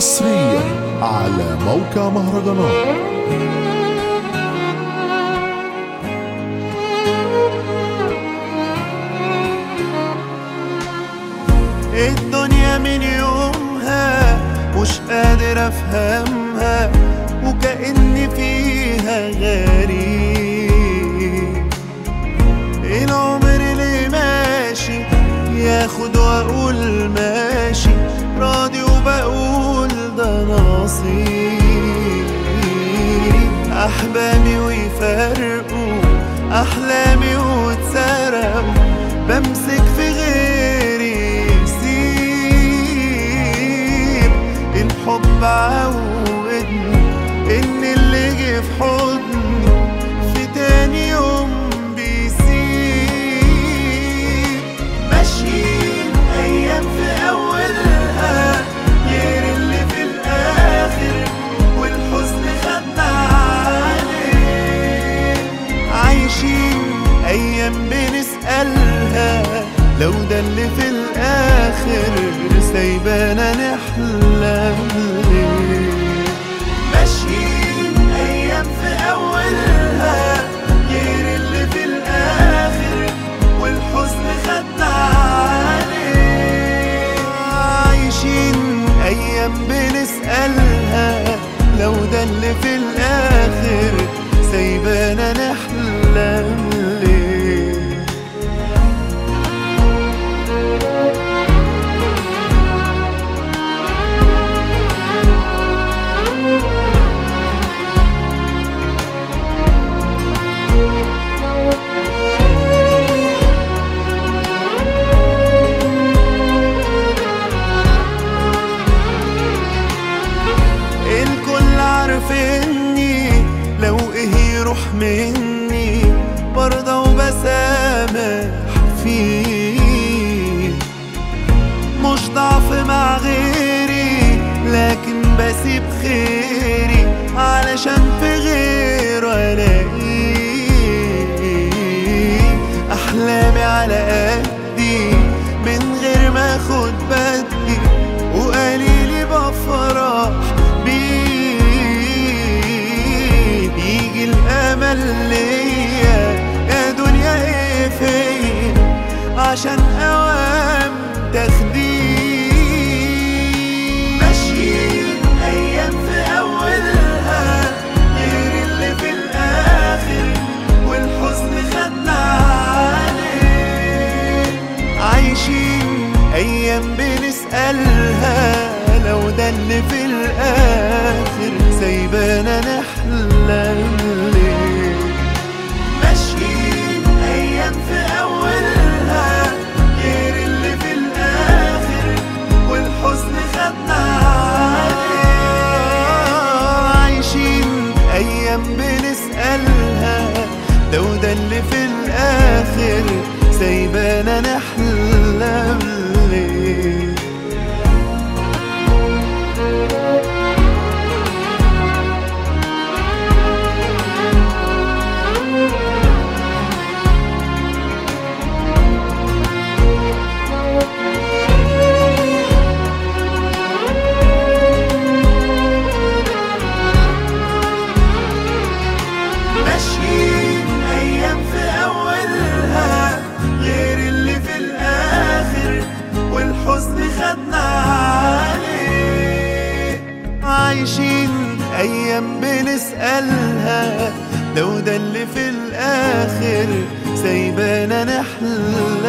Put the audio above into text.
حصريا على موقع مهرجانات الدنيا من يومها مش قادر افهمها وكأني فيها غريب العمر اللي ماشي ياخد واقول ماشي راضي وبقول ده نصيب احبابي ويفرقوا احلامي واتسرقوا بمسك في غيري سيب الحب عودني ان اللي جه في حضني في تاني يوم بيسيب ماشيين ايام في اولها غير اللي في الاخر والحزن خدنا عليه عايشين ايام بنسألها لو ده اللي في الاخر سايبانا نحلم ليه ماشيين ايام في اولها غير اللي في الاخر والحزن خدنا عليه عايشين ايام بنسألها لو ده اللي في الاخر سايبانا نحلم ليه الكل عارفني لو ايه يروح مني برضه وبسامح فيه مش ضعف مع غيري لكن بسيب خيري علشان في غيره الاقيه احلامي على قدي من غير ما اخد بدي وقليلي بفرح بيه بيجي الامل ليا يا دنيا ايه فيا عشان اوام تخدير ماشيين ايام في اولها غير اللي في الاخر والحزن خدنا عليه عايشين ايام بنسألها لو ده اللي في الاخر سايبانا نحلم ليه ماشيين ايام في اولها غير اللي في الاخر والحزن خدنا عليه عايشين ايام بنسألها لو ده اللي في الاخر سايبانا نحلم ليه ماشيين ايام في اولها غير اللي في الاخر والحزن خدنا عليه عايشين ايام بنسألها لو ده اللي في الاخر سايبانا نحلم